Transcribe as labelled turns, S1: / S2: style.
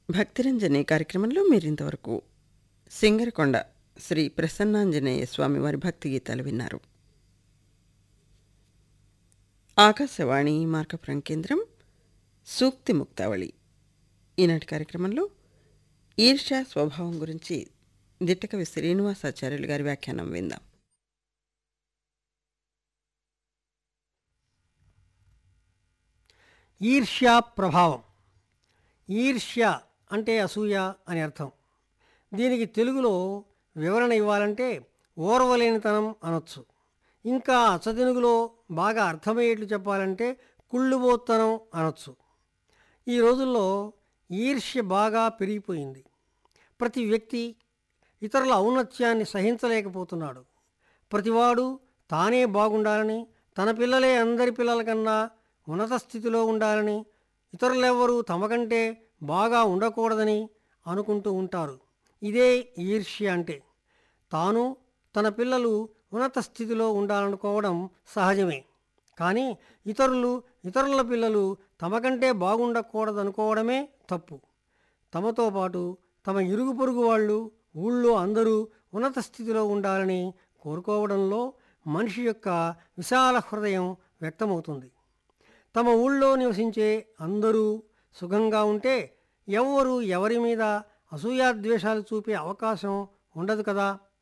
S1: భక్తిరంజని కార్యక్రమంలో మీరింతవరకు సింగరకొండ శ్రీ ప్రసన్నాంజనేయ స్వామి వారి భక్తి గీతాలు విన్నారు ఆకాశవాణి మార్కపురం కేంద్రం సూక్తి ముక్తావళి ఈనాటి కార్యక్రమంలో ఈర్ష్యా స్వభావం గురించి దిట్టకవి శ్రీనివాసాచార్యులు గారి వ్యాఖ్యానం విందాం
S2: ఈర్ష్య ప్రభావం ఈర్ష్య అంటే అసూయ అని అర్థం దీనికి తెలుగులో వివరణ ఇవ్వాలంటే ఓర్వలేనితనం అనొచ్చు ఇంకా అచ్చదెనుగులో బాగా అర్థమయ్యేట్లు చెప్పాలంటే కుళ్ళుబోత్తనం అనొచ్చు ఈ రోజుల్లో ఈర్ష్య బాగా పెరిగిపోయింది ప్రతి వ్యక్తి ఇతరుల ఔన్నత్యాన్ని సహించలేకపోతున్నాడు ప్రతివాడు తానే బాగుండాలని తన పిల్లలే అందరి పిల్లల కన్నా ఉన్నత స్థితిలో ఉండాలని ఇతరులెవ్వరూ తమకంటే బాగా ఉండకూడదని అనుకుంటూ ఉంటారు ఇదే ఈర్ష్య అంటే తాను తన పిల్లలు ఉన్నత స్థితిలో ఉండాలనుకోవడం సహజమే కానీ ఇతరులు ఇతరుల పిల్లలు తమకంటే బాగుండకూడదనుకోవడమే తప్పు తమతో పాటు తమ ఇరుగు పొరుగు వాళ్ళు ఊళ్ళో అందరూ ఉన్నత స్థితిలో ఉండాలని కోరుకోవడంలో మనిషి యొక్క విశాల హృదయం వ్యక్తమవుతుంది తమ ఊళ్ళో నివసించే అందరూ సుఖంగా ఉంటే ఎవ్వరూ ఎవరి మీద అసూయాద్వేషాలు చూపే అవకాశం ఉండదు కదా